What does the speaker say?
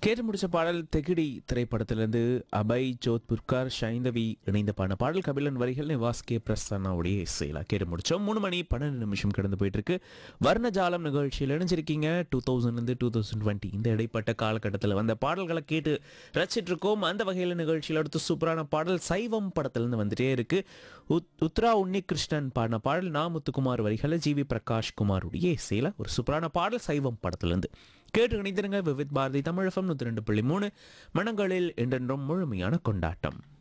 கேட்டு முடிச்ச பாடல் தெகிடி திரைப்படத்திலிருந்து அபய் ஜோத்புர்கார் ஷைந்தவி இணைந்த பாடின பாடல் கபிலன் வரிகள் நிவாஸ் கே பிரசன்னாவுடைய இசையில கேட்டு முடிச்சோம் மூணு மணி பன்னெண்டு நிமிஷம் கடந்து போயிட்டு இருக்கு வர்ணஜாலம் நிகழ்ச்சியில் இணைஞ்சிருக்கீங்க டூ தௌசண்ட்லேருந்து டூ தௌசண்ட் டுவெண்ட்டி இந்த இடைப்பட்ட காலகட்டத்தில் வந்த பாடல்களை கேட்டு ரசிச்சிட்டு இருக்கோம் அந்த வகையில் நிகழ்ச்சியில் அடுத்து சூப்பரான பாடல் சைவம் படத்திலிருந்து வந்துட்டே இருக்கு உத் உத்ரா உன்னிகிருஷ்ணன் பாடின பாடல் நா முத்துக்குமார் வரிகளை ஜி வி பிரகாஷ் குமாருடைய இசையில ஒரு சூப்பரான பாடல் சைவம் படத்திலிருந்து கேட்டு இணைந்திருங்க விவித் பாரதி தமிழகம் நூற்றி ரெண்டு புள்ளி மூணு மனங்களில் என்றென்றும் முழுமையான கொண்டாட்டம்